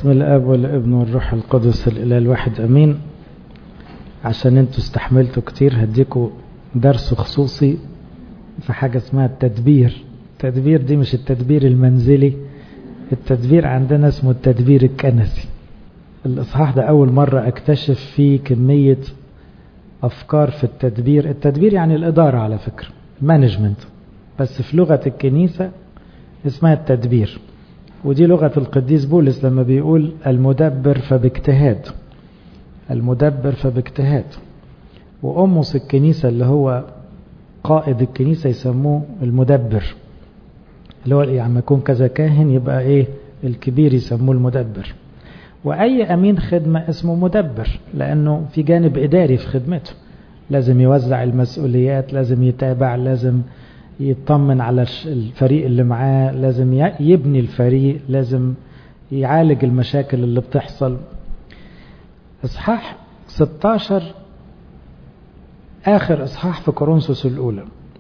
باسم الاب والابن والروح القدس الاله الواحد امين عشان انتوا استحملتوا كتير هديكوا درس خصوصي في حاجة اسمها التدبير التدبير دي مش التدبير المنزلي التدبير عندنا اسمه التدبير الكنسي الاصحاح ده اول مرة اكتشف فيه كمية افكار في التدبير التدبير يعني الادارة على فكرة مانجمنت بس في لغة الكنيسة اسمها التدبير ودي لغة القديس بولس لما بيقول المدبر فباجتهاد المدبر فباجتهاد وأمس الكنيسة اللي هو قائد الكنيسة يسموه المدبر اللي هو يعني يكون كذا كاهن يبقى ايه الكبير يسموه المدبر وأي أمين خدمة اسمه مدبر لأنه في جانب إداري في خدمته لازم يوزع المسؤوليات لازم يتابع لازم يطمن على الفريق اللي معاه لازم يبني الفريق لازم يعالج المشاكل اللي بتحصل اصحاح 16 اخر اصحاح في كورنثوس الاولى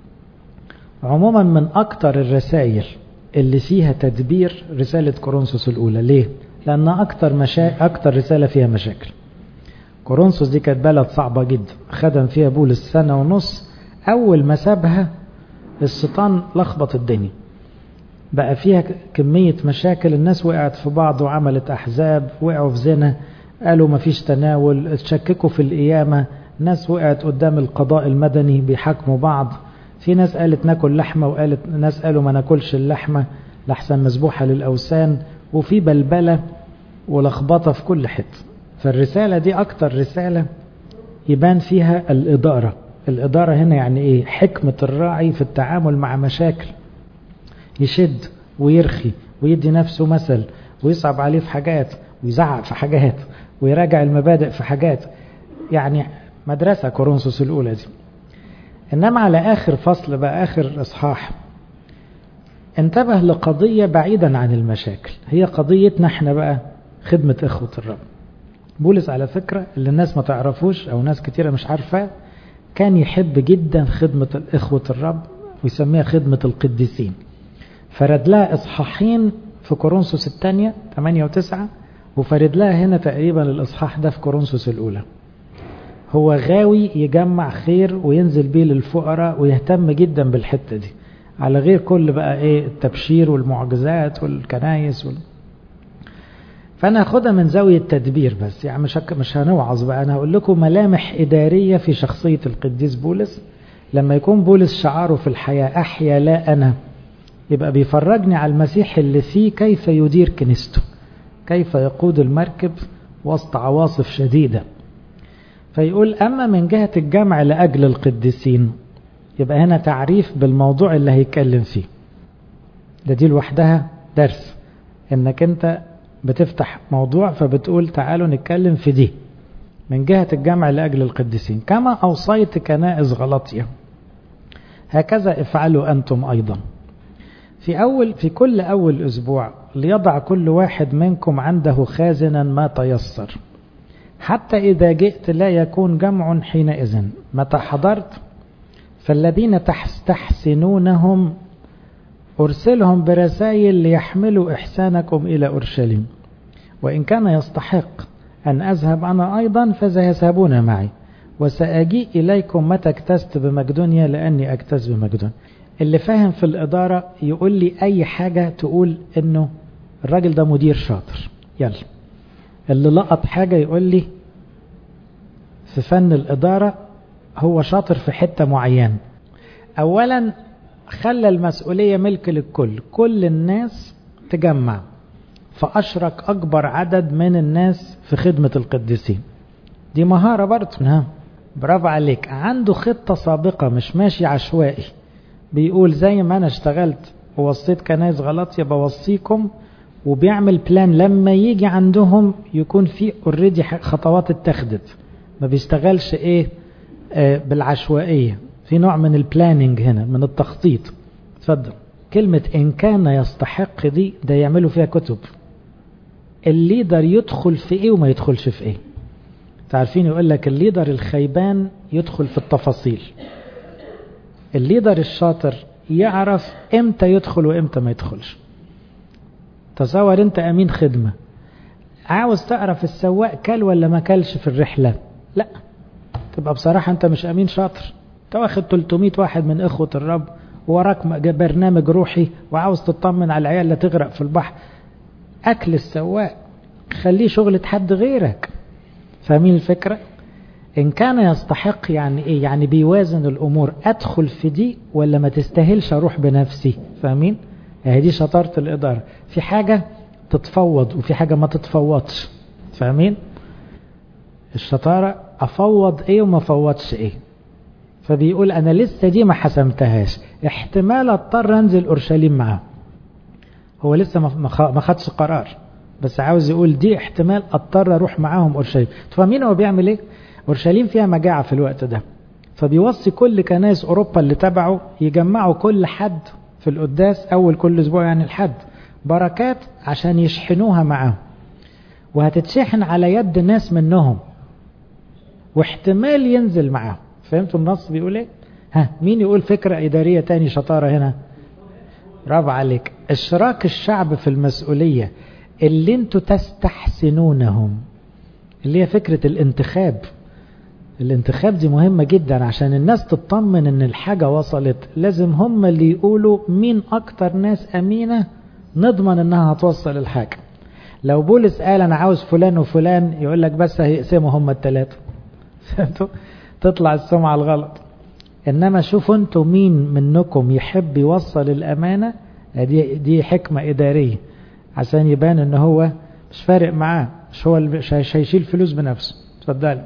عموما من اكتر الرسائل اللي فيها تدبير رسالة كورنثوس الاولى ليه لان اكتر مشا... اكتر رسالة فيها مشاكل كورنثوس دي كانت بلد صعبة جدا خدم فيها بولس سنة ونص اول ما سابها الشيطان لخبط الدنيا بقى فيها كمية مشاكل الناس وقعت في بعض وعملت أحزاب وقعوا في زنا قالوا مفيش تناول اتشككوا في القيامة ناس وقعت قدام القضاء المدني بيحاكموا بعض في ناس قالت ناكل لحمة وقالت ناس قالوا ما ناكلش اللحمة لحسن مذبوحة للأوثان وفي بلبلة ولخبطة في كل حتة فالرسالة دي أكتر رسالة يبان فيها الإدارة الإدارة هنا يعني إيه حكمة الراعي في التعامل مع مشاكل يشد ويرخي ويدي نفسه مثل ويصعب عليه في حاجات ويزعق في حاجات ويراجع المبادئ في حاجات يعني مدرسة كورنثوس الأولى دي إنما على آخر فصل بقى آخر إصحاح انتبه لقضية بعيدا عن المشاكل هي قضيتنا احنا بقى خدمة إخوة الرب بولس على فكرة اللي الناس ما تعرفوش أو ناس كتيرة مش عارفاه كان يحب جدا خدمة إخوة الرب ويسميها خدمة القديسين فرد لها إصحاحين في كورنثوس الثانية 8 و9 وفرد لها هنا تقريبا الإصحاح ده في كورنثوس الأولى هو غاوي يجمع خير وينزل بيه للفقراء ويهتم جدا بالحتة دي على غير كل بقى ايه التبشير والمعجزات والكنايس وال... فانا هاخدها من زاويه تدبير بس يعني مش مش هنوعظ بقى انا هقول لكم ملامح اداريه في شخصيه القديس بولس لما يكون بولس شعاره في الحياه احيا لا انا يبقى بيفرجني على المسيح اللي فيه كيف يدير كنيسته كيف يقود المركب وسط عواصف شديده فيقول اما من جهه الجمع لاجل القديسين يبقى هنا تعريف بالموضوع اللي هيتكلم فيه ده دي لوحدها درس انك انت بتفتح موضوع فبتقول تعالوا نتكلم في دي من جهة الجمع لأجل القديسين كما أوصيت كنائس غلطية هكذا افعلوا أنتم أيضا في أول في كل أول أسبوع ليضع كل واحد منكم عنده خازنا ما تيسر حتى إذا جئت لا يكون جمع حينئذ متى حضرت فالذين تحسنونهم أرسلهم برسائل ليحملوا إحسانكم إلى أورشليم وإن كان يستحق أن أذهب أنا أيضا فسيذهبون معي وسأجيء إليكم متى اكتست بمقدونيا لأني أكتس بمقدونيا اللي فاهم في الإدارة يقول لي أي حاجة تقول إنه الراجل ده مدير شاطر يلا اللي لقط حاجة يقول لي في فن الإدارة هو شاطر في حتة معينة أولا خلى المسؤولية ملك للكل كل الناس تجمع فأشرك أكبر عدد من الناس في خدمة القديسين دي مهارة برضه ها برافو عليك عنده خطة سابقة مش ماشي عشوائي بيقول زي ما أنا اشتغلت ووصيت كنايس غلط يبقى وصيكم وبيعمل بلان لما يجي عندهم يكون في اوريدي خطوات اتخذت ما بيشتغلش ايه آه بالعشوائية في نوع من البلاننج هنا من التخطيط اتفضل كلمة إن كان يستحق دي ده يعملوا فيها كتب الليدر يدخل في إيه وما يدخلش في إيه تعرفين يقول لك الليدر الخيبان يدخل في التفاصيل الليدر الشاطر يعرف امتى يدخل وامتى ما يدخلش تصور انت امين خدمة عاوز تعرف السواق كل ولا ما كلش في الرحلة لا تبقى بصراحة انت مش امين شاطر انت واخد 300 واحد من اخوة الرب وراك برنامج روحي وعاوز تطمن على العيال اللي تغرق في البحر اكل السواق خليه شغلة حد غيرك فاهمين الفكرة ان كان يستحق يعني ايه يعني بيوازن الامور ادخل في دي ولا ما تستاهلش اروح بنفسي فاهمين يعني دي شطارة الادارة في حاجة تتفوض وفي حاجة ما تتفوضش فاهمين الشطارة افوض ايه وما فوضش ايه فبيقول انا لسه دي ما حسمتهاش احتمال اضطر انزل اورشليم معاه هو لسه ما خدش قرار بس عاوز يقول دي احتمال اضطر اروح معاهم اورشليم فاهمين هو بيعمل ايه اورشليم فيها مجاعة في الوقت ده فبيوصي كل كنائس اوروبا اللي تبعه يجمعوا كل حد في القداس اول كل اسبوع يعني الحد بركات عشان يشحنوها معاهم وهتتشحن على يد ناس منهم واحتمال ينزل معاهم فهمتوا النص بيقول ايه ها مين يقول فكرة إدارية تاني شطارة هنا برافو عليك اشراك الشعب في المسؤولية اللي انتوا تستحسنونهم اللي هي فكرة الانتخاب الانتخاب دي مهمة جدا عشان الناس تطمن ان الحاجة وصلت لازم هم اللي يقولوا مين اكتر ناس امينة نضمن انها هتوصل الحاجة لو بولس قال انا عاوز فلان وفلان يقول لك بس هيقسموا هم الثلاثة فهمتوا تطلع السمعة الغلط انما شوفوا انتوا مين منكم يحب يوصل الامانة دي, دي حكمة ادارية عشان يبان ان هو مش فارق معاه مش هو اللي هيشيل فلوس بنفسه اتفضل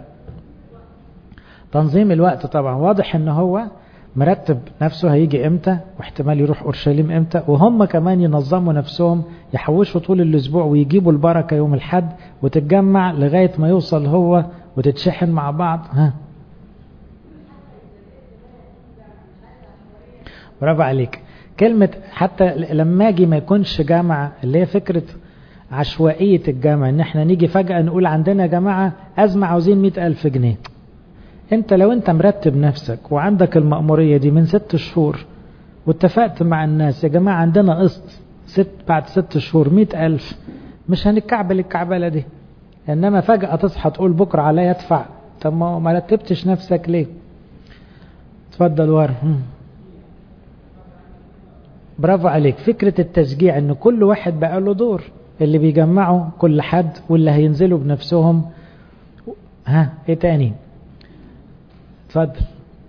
تنظيم الوقت طبعا واضح ان هو مرتب نفسه هيجي امتى واحتمال يروح اورشليم امتى وهم كمان ينظموا نفسهم يحوشوا طول الاسبوع ويجيبوا البركه يوم الحد وتتجمع لغايه ما يوصل هو وتتشحن مع بعض ها برافو عليك كلمة حتى لما اجي ما يكونش جامعة اللي هي فكرة عشوائية الجامعة ان احنا نيجي فجأة نقول عندنا يا جماعة أزمة عاوزين مئة ألف جنيه انت لو انت مرتب نفسك وعندك المأمورية دي من ست شهور واتفقت مع الناس يا جماعة عندنا قسط ست بعد ست شهور مئة ألف مش هنتكعبل الكعبلة دي انما فجأة تصحى تقول بكرة عليا ادفع طب ما رتبتش نفسك ليه اتفضل ورا برافو عليك فكرة التشجيع ان كل واحد بقى له دور اللي بيجمعوا كل حد واللي هينزلوا بنفسهم ها ايه تاني اتفضل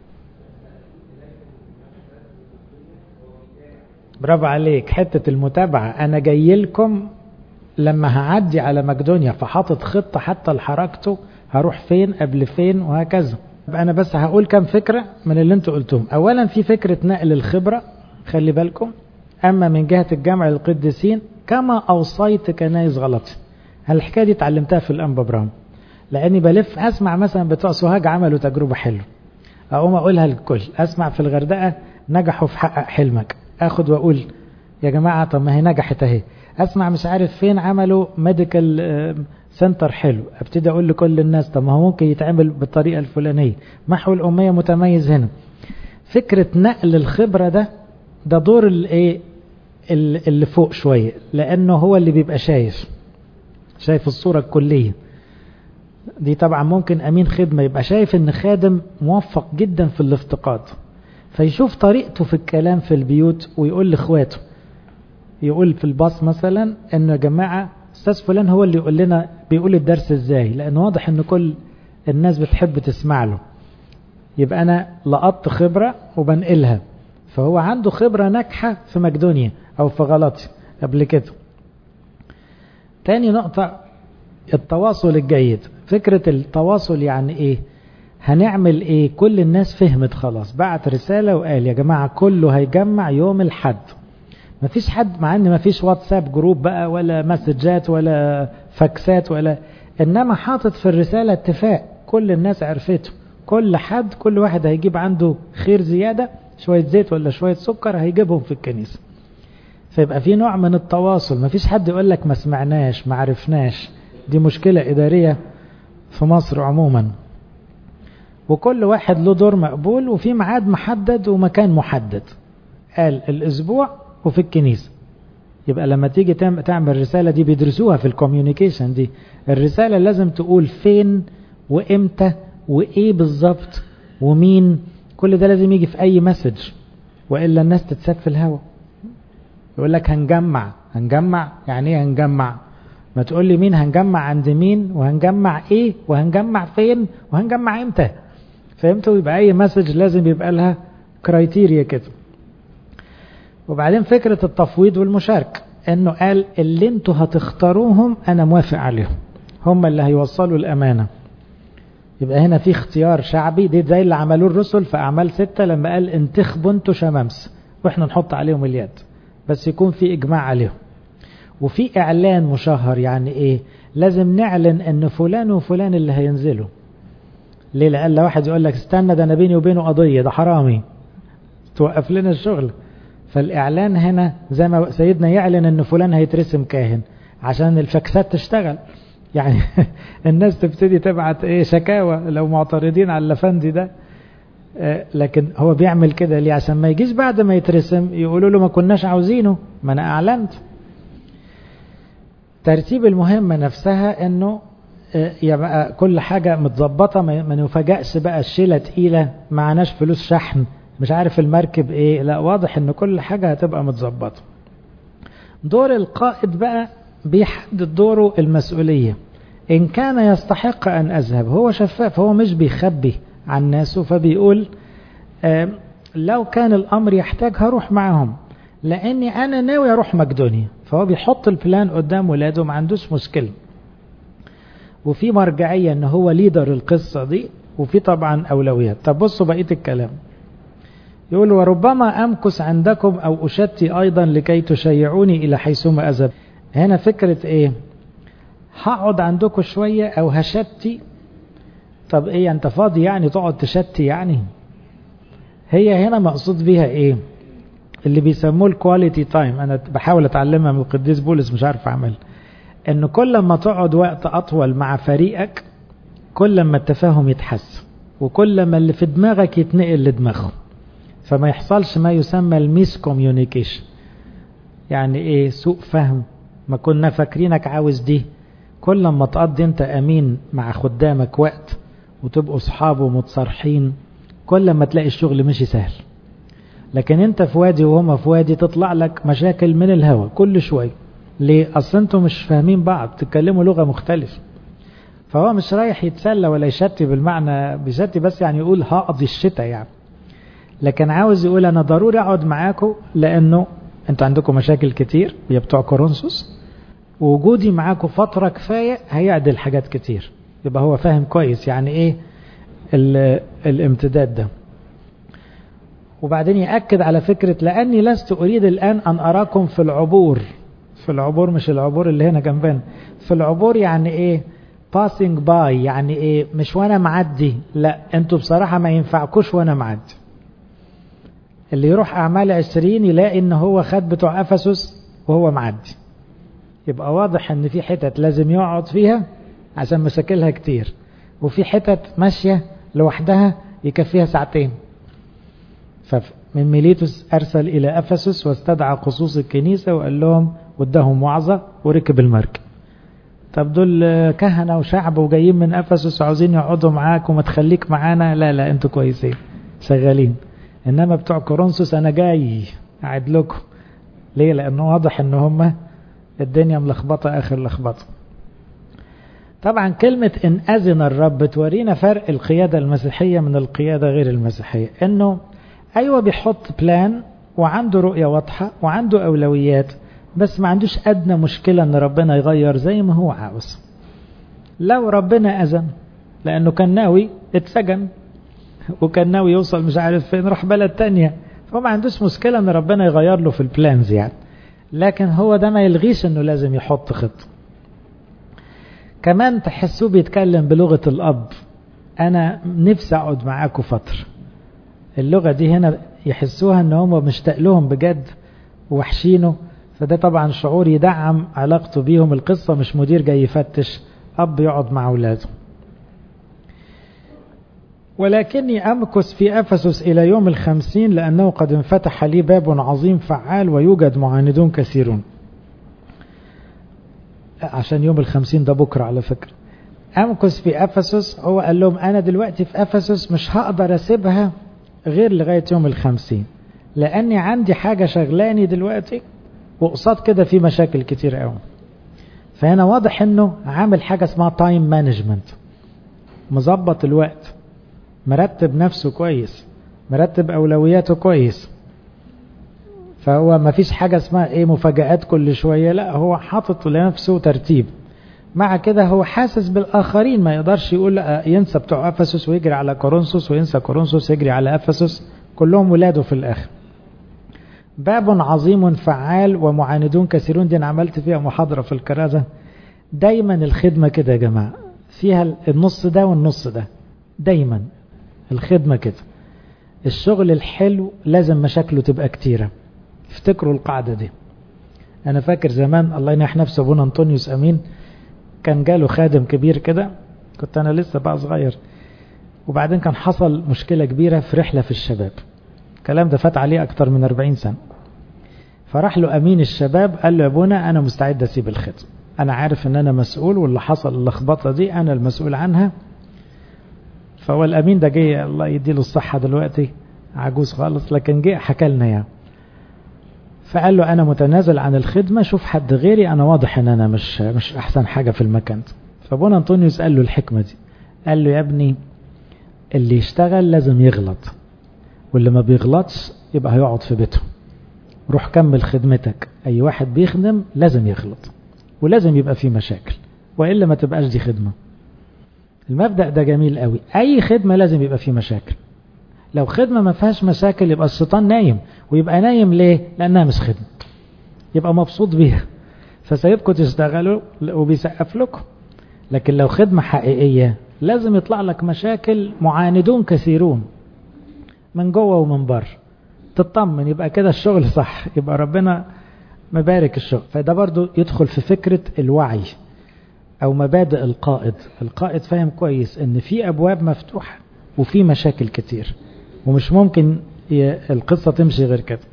برافو عليك حتة المتابعة انا جاي لكم لما هعدي على مقدونيا فحاطط خطة حتى لحركته هروح فين قبل فين وهكذا انا بس هقول كم فكرة من اللي انتوا قلتهم اولا في فكرة نقل الخبرة خلي بالكم أما من جهة الجمع للقديسين كما أوصيت كنايس غلط الحكاية دي اتعلمتها في الأنبا برام لأني بلف أسمع مثلا بتوع سوهاج عملوا تجربة حلوة أقوم أقولها للكل أسمع في الغردقة نجحوا في حقق حلمك أخد وأقول يا جماعة طب ما هي نجحت أهي أسمع مش عارف فين عملوا ميديكال سنتر حلو ابتدي أقول لكل الناس طب ما هو ممكن يتعمل بالطريقة الفلانية محو الأمية متميز هنا فكرة نقل الخبرة ده ده دور الايه اللي فوق شوية لانه هو اللي بيبقى شايف شايف الصورة الكلية دي طبعا ممكن امين خدمة يبقى شايف ان خادم موفق جدا في الافتقاد فيشوف طريقته في الكلام في البيوت ويقول لاخواته يقول في الباص مثلا انه يا جماعة استاذ فلان هو اللي يقول لنا بيقول الدرس ازاي لان واضح ان كل الناس بتحب تسمع له يبقى انا لقطت خبرة وبنقلها فهو عنده خبرة ناجحة في مقدونيا أو في غلطي قبل كده تاني نقطة التواصل الجيد فكرة التواصل يعني ايه هنعمل ايه كل الناس فهمت خلاص بعت رسالة وقال يا جماعة كله هيجمع يوم الحد مفيش حد مع ان مفيش واتساب جروب بقى ولا مسجات ولا فاكسات ولا انما حاطط في الرسالة اتفاق كل الناس عرفته كل حد كل واحد هيجيب عنده خير زيادة شوية زيت ولا شوية سكر هيجيبهم في الكنيسة فيبقى في نوع من التواصل مفيش حد يقول لك ما سمعناش ما عرفناش دي مشكلة إدارية في مصر عموما وكل واحد له دور مقبول وفي ميعاد محدد ومكان محدد قال الأسبوع وفي الكنيسة يبقى لما تيجي تعمل رسالة دي بيدرسوها في الكوميونيكيشن دي الرسالة لازم تقول فين وامتى وايه بالظبط ومين كل ده لازم يجي في اي مسج والا الناس تتساب في الهوا يقول لك هنجمع هنجمع يعني ايه هنجمع ما تقول لي مين هنجمع عند مين وهنجمع ايه وهنجمع فين وهنجمع امتى فهمتوا يبقى اي مسج لازم يبقى لها كرايتيريا كده وبعدين فكرة التفويض والمشاركة انه قال اللي انتوا هتختاروهم انا موافق عليهم هم اللي هيوصلوا الامانة يبقى هنا في اختيار شعبي دي زي اللي عملوه الرسل في اعمال ستة لما قال انتخبوا انتوا شمامس واحنا نحط عليهم اليد بس يكون في اجماع عليهم وفي اعلان مشهر يعني ايه لازم نعلن ان فلان وفلان اللي هينزلوا ليه لأن واحد يقول لك استنى ده انا بيني وبينه قضية ده حرامي توقف لنا الشغل فالاعلان هنا زي ما سيدنا يعلن ان فلان هيترسم كاهن عشان الفاكسات تشتغل يعني الناس تبتدي تبعت ايه شكاوى لو معترضين على الافندي ده لكن هو بيعمل كده ليه عشان ما يجيش بعد ما يترسم يقولوا له ما كناش عاوزينه ما انا اعلنت ترتيب المهمة نفسها انه يبقى كل حاجة متظبطة ما نفاجئش بقى الشيلة تقيلة معناش فلوس شحن مش عارف المركب ايه لا واضح ان كل حاجة هتبقى متظبطة دور القائد بقى بيحدد دوره المسؤولية إن كان يستحق أن أذهب هو شفاف هو مش بيخبي عن ناسه فبيقول آه لو كان الأمر يحتاج هروح معهم لأني أنا ناوي أروح مقدونيا فهو بيحط البلان قدام ولاده ما عندوش مشكلة وفي مرجعية أن هو ليدر القصة دي وفي طبعا أولويات طب بصوا بقية الكلام يقول وربما أمكس عندكم أو أشتي أيضا لكي تشيعوني إلى حيثما أذهب هنا فكرة إيه هقعد عندكم شوية أو هشتي طب إيه أنت فاضي يعني تقعد تشتي يعني هي هنا مقصود بيها إيه اللي بيسموه الكواليتي تايم أنا بحاول أتعلمها من القديس بولس مش عارف أعمل إن كل ما تقعد وقت أطول مع فريقك كل ما التفاهم يتحسن وكل ما اللي في دماغك يتنقل لدماغهم فما يحصلش ما يسمى الميس كوميونيكيشن يعني ايه سوء فهم ما كنا فاكرينك عاوز دي كل ما تقضي انت امين مع خدامك وقت وتبقوا اصحاب ومتصارحين كل ما تلاقي الشغل مشي سهل لكن انت في وادي وهما في وادي تطلع لك مشاكل من الهوا كل شوية ليه اصل انتوا مش فاهمين بعض تتكلموا لغة مختلفة فهو مش رايح يتسلى ولا يشتي بالمعنى بيشتي بس يعني يقول هقضي الشتاء يعني لكن عاوز يقول انا ضروري اقعد معاكم لانه انتوا عندكم مشاكل كتير يا بتوع كورنثوس ووجودي معاكم فترة كفاية هيعدل حاجات كتير يبقى هو فاهم كويس يعني ايه الامتداد ده وبعدين يأكد على فكرة لأني لست أريد الآن أن أراكم في العبور في العبور مش العبور اللي هنا جنبنا في العبور يعني ايه passing by يعني ايه مش وانا معدي لا انتوا بصراحة ما ينفعكوش وانا معدي اللي يروح أعمال عشرين يلاقي إن هو خد بتوع أفسس وهو معدي يبقى واضح إن في حتت لازم يقعد فيها عشان مشاكلها كتير وفي حتت ماشية لوحدها يكفيها ساعتين فمن ميليتوس أرسل إلى أفسس واستدعى خصوص الكنيسة وقال لهم وادهم وعظة وركب المركب طب دول كهنة وشعب وجايين من أفسس وعاوزين يقعدوا معاك وما تخليك معانا لا لا انتوا كويسين شغالين انما بتوع كورنثوس انا جاي قاعد لكم ليه لانه واضح ان هم الدنيا ملخبطه اخر لخبطه طبعا كلمة إن أذن الرب تورينا فرق القيادة المسيحية من القيادة غير المسيحية إنه أيوة بيحط بلان وعنده رؤية واضحة وعنده أولويات بس ما عندوش أدنى مشكلة إن ربنا يغير زي ما هو عاوز لو ربنا أذن لأنه كان ناوي اتسجن وكان ناوي يوصل مش عارف فين راح بلد تانية فهو ما عندوش مشكلة ان ربنا يغير له في البلانز يعني لكن هو ده ما يلغيش انه لازم يحط خطة كمان تحسوه بيتكلم بلغة الاب انا نفسي اقعد معاكم فترة اللغة دي هنا يحسوها ان هم مشتاق لهم بجد وحشينه فده طبعا شعور يدعم علاقته بيهم القصة مش مدير جاي يفتش اب يقعد مع اولاده ولكني أمكث في أفسس إلى يوم الخمسين لأنه قد انفتح لي باب عظيم فعال ويوجد معاندون كثيرون عشان يوم الخمسين ده بكرة على فكرة أمكث في أفسس هو قال لهم أنا دلوقتي في أفسس مش هقدر أسيبها غير لغاية يوم الخمسين لأني عندي حاجة شغلاني دلوقتي وقصاد كده في مشاكل كتير قوي فهنا واضح انه عامل حاجة اسمها تايم مانجمنت مظبط الوقت مرتب نفسه كويس مرتب اولوياته كويس فهو ما فيش حاجة اسمها ايه مفاجآت كل شوية لا هو حاطط لنفسه ترتيب مع كده هو حاسس بالآخرين ما يقدرش يقول ينسى بتوع أفسس ويجري على كورنثوس وينسى كورنثوس يجري على أفسس كلهم ولاده في الآخر باب عظيم فعال ومعاندون كثيرون دي أنا عملت فيها محاضرة في الكرازة دايما الخدمة كده يا جماعة فيها النص ده والنص ده دايما الخدمة كده الشغل الحلو لازم مشاكله تبقى كتيرة افتكروا القاعدة دي أنا فاكر زمان الله ينح نفسه أبونا أنطونيوس أمين كان جاله خادم كبير كده كنت أنا لسه بقى صغير وبعدين كان حصل مشكلة كبيرة في رحلة في الشباب الكلام ده فات عليه أكتر من 40 سنة فراح له أمين الشباب قال له يا ابونا أنا مستعد أسيب الخدمة أنا عارف أن أنا مسؤول واللي حصل اللخبطة دي أنا المسؤول عنها فهو الأمين ده جه الله يديله الصحة دلوقتي عجوز خالص لكن جه حكى لنا يعني فقال له أنا متنازل عن الخدمة شوف حد غيري أنا واضح أن أنا مش مش أحسن حاجة في المكان ده فابونا أنطونيوس قال له الحكمة دي قال له يا ابني اللي يشتغل لازم يغلط واللي ما بيغلطش يبقى هيقعد في بيته روح كمل خدمتك أي واحد بيخدم لازم يغلط ولازم يبقى فيه مشاكل وإلا ما تبقاش دي خدمة المبدأ ده جميل قوي أي خدمة لازم يبقى فيه مشاكل لو خدمة ما فيهاش مشاكل يبقى الشيطان نايم ويبقى نايم ليه لأنها مش خدمة يبقى مبسوط بيها فسايبكم تشتغلوا وبيسقف لكم لكن لو خدمة حقيقية لازم يطلع لك مشاكل معاندون كثيرون من جوه ومن بره تطمن يبقى كده الشغل صح يبقى ربنا مبارك الشغل فده برضو يدخل في فكرة الوعي او مبادئ القائد القائد فاهم كويس ان في ابواب مفتوحة وفي مشاكل كتير ومش ممكن القصة تمشي غير كده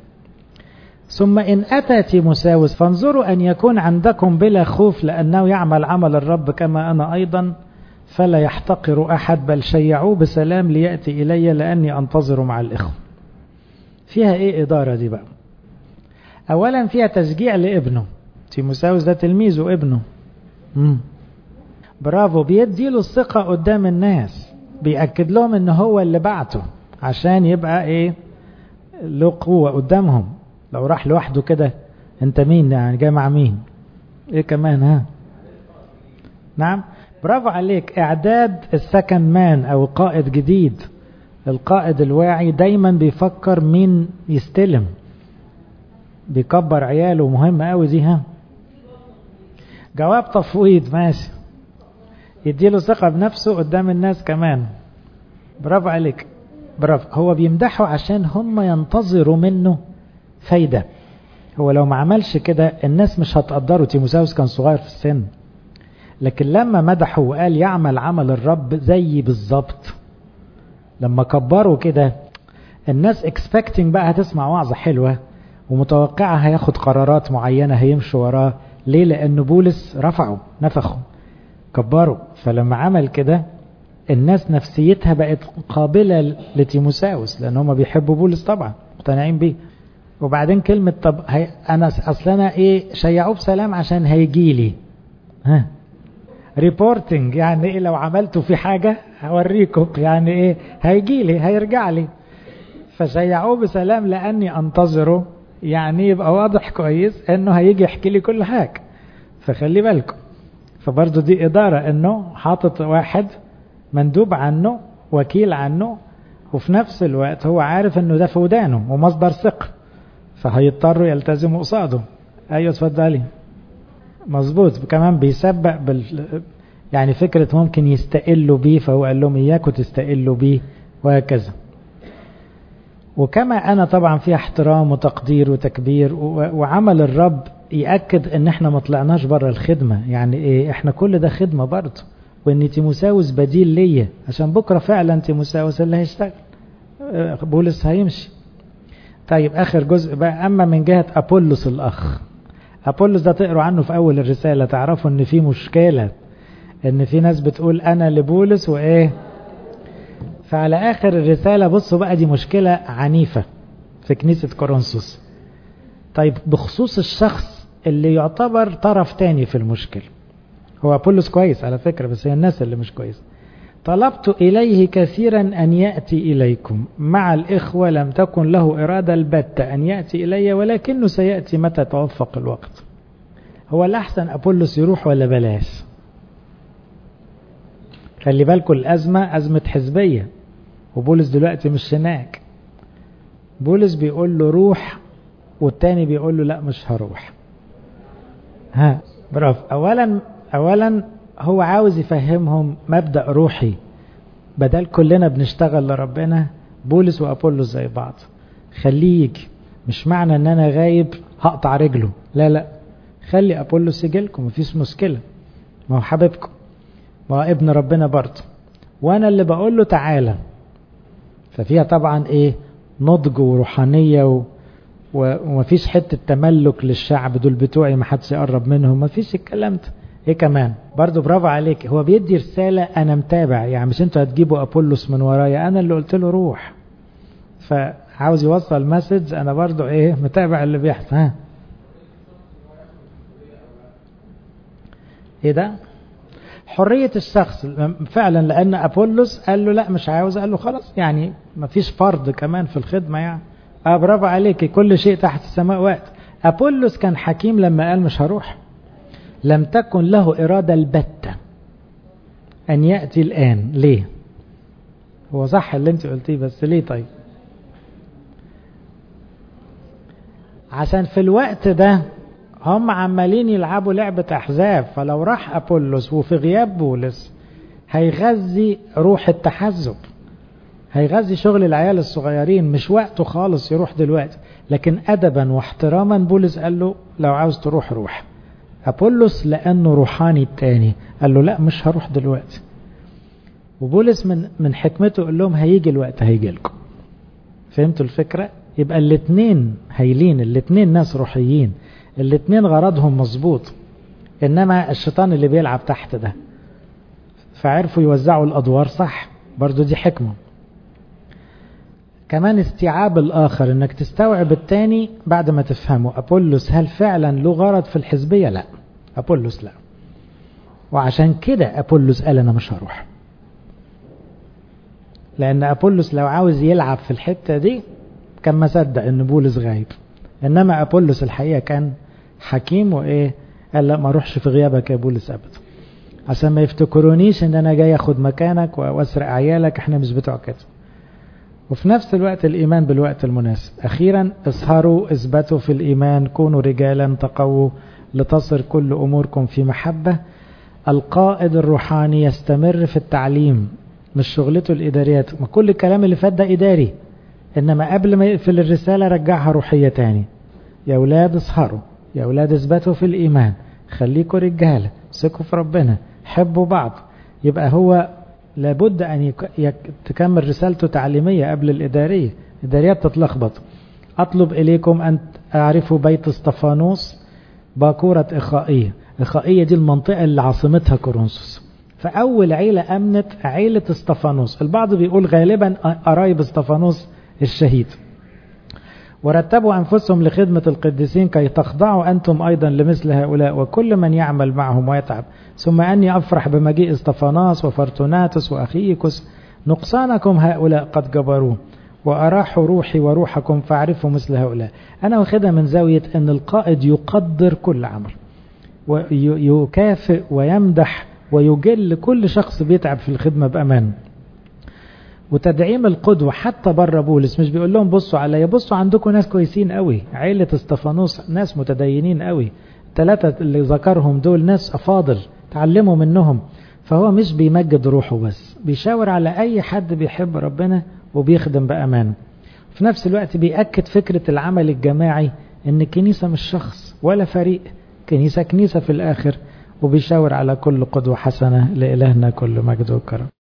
ثم إن أتى تيموساوس فانظروا أن يكون عندكم بلا خوف لأنه يعمل عمل الرب كما أنا أيضا فلا يحتقر أحد بل شيعوه بسلام ليأتي إلي لأني أنتظر مع الإخوة فيها إيه إدارة دي بقى أولا فيها تشجيع لابنه تيموساوس ده تلميذه ابنه مم. برافو بيدي له الثقة قدام الناس بيأكد لهم ان هو اللي بعته عشان يبقى ايه له قوة قدامهم لو راح لوحده كده انت مين يعني جاي مع مين ايه كمان ها نعم برافو عليك اعداد السكن مان او قائد جديد القائد الواعي دايما بيفكر مين يستلم بيكبر عياله مهم قوي دي ها جواب تفويض ماشي يديله ثقة بنفسه قدام الناس كمان برافو عليك برافو هو بيمدحه عشان هم ينتظروا منه فايدة هو لو ما عملش كده الناس مش هتقدره تيموساوس كان صغير في السن لكن لما مدحه وقال يعمل عمل الرب زي بالظبط لما كبروا كده الناس اكسبكتنج بقى هتسمع وعظة حلوة ومتوقعة هياخد قرارات معينة هيمشوا وراه ليه لأن بولس رفعه نفخه كبره فلما عمل كده الناس نفسيتها بقت قابلة لتيموساوس لأن هم بيحبوا بولس طبعا مقتنعين بيه وبعدين كلمة طب هي أنا أصل أنا إيه شيعوه بسلام عشان هيجي لي ها ريبورتنج يعني إيه لو عملتوا في حاجة هوريكم يعني إيه هيجي لي هيرجع لي فشيعوه بسلام لأني أنتظره يعني يبقى واضح كويس إنه هيجي يحكي لي كل حاجة فخلي بالكم فبرضه دي إدارة إنه حاطط واحد مندوب عنه وكيل عنه وفي نفس الوقت هو عارف إنه ده في ودانه ومصدر ثقة فهيضطروا يلتزموا قصاده أيوة اتفضلي مظبوط كمان بيسبق بال يعني فكرة ممكن يستقلوا بيه فهو قال لهم إياكم تستقلوا بيه وهكذا وكما أنا طبعا فيها احترام وتقدير وتكبير وعمل الرب يأكد ان احنا ما طلعناش بره الخدمة يعني ايه احنا كل ده خدمة برضه وان تيموساوس بديل ليا عشان بكرة فعلا تيموساوس اللي هيشتغل بولس هيمشي طيب اخر جزء بقى اما من جهة ابولس الاخ أبولس ده تقروا عنه في أول الرسالة تعرفوا إن في مشكلة إن في ناس بتقول أنا لبولس وإيه فعلى آخر الرسالة بصوا بقى دي مشكلة عنيفة في كنيسة كورنثوس طيب بخصوص الشخص اللي يعتبر طرف تاني في المشكلة هو أبولس كويس على فكرة بس هي الناس اللي مش كويس طلبت إليه كثيرا أن يأتي إليكم مع الإخوة لم تكن له إرادة البتة أن يأتي إلي ولكنه سيأتي متى توفق الوقت هو الأحسن أبولس يروح ولا بلاش خلي بالكم الأزمة أزمة حزبية وبولس دلوقتي مش هناك بولس بيقول له روح والتاني بيقول له لا مش هروح ها برافو أولا أولا هو عاوز يفهمهم مبدأ روحي بدل كلنا بنشتغل لربنا بولس وأبولس زي بعض خليه يجي مش معنى ان انا غايب هقطع رجله لا لا خلي أبولس يجيلكم مفيش مشكلة ما هو حبيبكم ما هو ابن ربنا برضه وانا اللي بقول له تعالى ففيها طبعا ايه نضج وروحانية و... ومفيش حتة تملك للشعب دول بتوعي ما حدش يقرب منهم مفيش الكلام ده ايه كمان برضو برافو عليك هو بيدي رسالة انا متابع يعني مش انتوا هتجيبوا ابولس من ورايا انا اللي قلت له روح فعاوز يوصل مسج انا برضو ايه متابع اللي بيحصل ها ايه ده حرية الشخص فعلا لان ابولس قال له لا مش عاوز قال له خلاص يعني مفيش فرض كمان في الخدمة يعني اه برافو عليك كل شيء تحت السماء وقت ابولس كان حكيم لما قال مش هروح لم تكن له إرادة البتة أن يأتي الآن ليه هو صح اللي انت قلتيه بس ليه طيب عشان في الوقت ده هم عمالين يلعبوا لعبة أحزاب فلو راح أبولس وفي غياب بولس هيغذي روح التحزب هيغذي شغل العيال الصغيرين مش وقته خالص يروح دلوقتي لكن أدبا واحتراما بولس قال له لو عاوز تروح روح أبولس لأنه روحاني التاني قال له لا مش هروح دلوقتي وبولس من من حكمته قال لهم هيجي الوقت هيجي لكم فهمتوا الفكرة يبقى الاثنين هايلين الاثنين ناس روحيين الاثنين غرضهم مظبوط انما الشيطان اللي بيلعب تحت ده فعرفوا يوزعوا الادوار صح برضو دي حكمة كمان استيعاب الاخر انك تستوعب التاني بعد ما تفهمه ابولس هل فعلا له غرض في الحزبية لا ابولس لا وعشان كده ابولس قال انا مش هروح لان ابولس لو عاوز يلعب في الحتة دي كان ما صدق ان بولس غايب انما ابولس الحقيقة كان حكيم وايه قال لا ما اروحش في غيابك يا بولس ابدا عشان ما يفتكرونيش ان انا جاي اخد مكانك واسرق عيالك احنا مش بتوع كده وفي نفس الوقت الإيمان بالوقت المناسب أخيرا اسهروا اثبتوا في الإيمان كونوا رجالا تقووا لتصر كل أموركم في محبة القائد الروحاني يستمر في التعليم مش شغلته الإداريات ما كل الكلام اللي فات ده إداري إنما قبل ما يقفل الرسالة رجعها روحية تاني يا أولاد اسهروا يا أولاد اثبتوا في الإيمان خليكوا رجالة ثقوا في ربنا حبوا بعض يبقى هو لابد أن يك... يك... تكمل رسالته تعليمية قبل الإدارية الإداريات تتلخبط أطلب إليكم أن أعرفوا بيت اسطفانوس باكورة إخائية إخائية دي المنطقة اللي عاصمتها كورنثوس فأول عيلة أمنت عيلة اسطفانوس البعض بيقول غالبا قرايب اسطفانوس الشهيد ورتبوا أنفسهم لخدمة القديسين كي تخضعوا أنتم أيضا لمثل هؤلاء وكل من يعمل معهم ويتعب ثم أني أفرح بمجيء استفاناس وفرتوناتس وأخيكس نقصانكم هؤلاء قد جبروه وأراحوا روحي وروحكم فاعرفوا مثل هؤلاء أنا واخدها من زاوية أن القائد يقدر كل عمل ويكافئ ويمدح ويجل كل شخص بيتعب في الخدمة بأمان وتدعيم القدوة حتى بره بولس مش بيقول لهم بصوا عليا بصوا عندكم ناس كويسين قوي عيلة استفانوس ناس متدينين قوي الثلاثة اللي ذكرهم دول ناس أفاضل تعلموا منهم فهو مش بيمجد روحه بس بيشاور على أي حد بيحب ربنا وبيخدم بأمان في نفس الوقت بيأكد فكرة العمل الجماعي ان الكنيسة مش شخص ولا فريق كنيسة كنيسة في الآخر وبيشاور على كل قدوة حسنة لإلهنا كل مجد وكرم